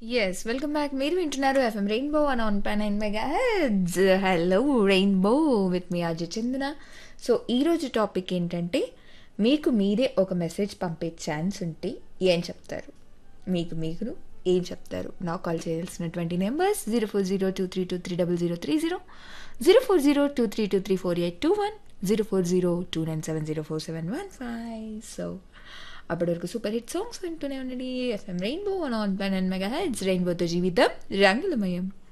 Yes. Welcome back. మీరు వింటున్నారు FM Rainbow ఆన్ ఆన్ పై 9 megahertz. Hello Rainbow with me Ajay Chandana. So ఈరోజు టాపిక్ ఏంటంటే మీకు మీరే ఒక మెసేజ్ పంపే ఛాన్స్ ఉంటే ఏం చెప్తారు? మీకు మీరు ఏం చెప్తారు? నాకు కాల్ చేయాల్సినటువంటి నెంబర్స్ 040232303030 0402323481 040297047115 సో అప్పటి వరకు సూపర్ హిట్ సాంగ్స్ వింటూనే ఉండండి ఎఫ్ఎం రెయిన్బో ఆన్ ఆన్ పై 9 మెగాహెర్ట్జ్ రెయిన్బోతో జీవితం రంగులమయం.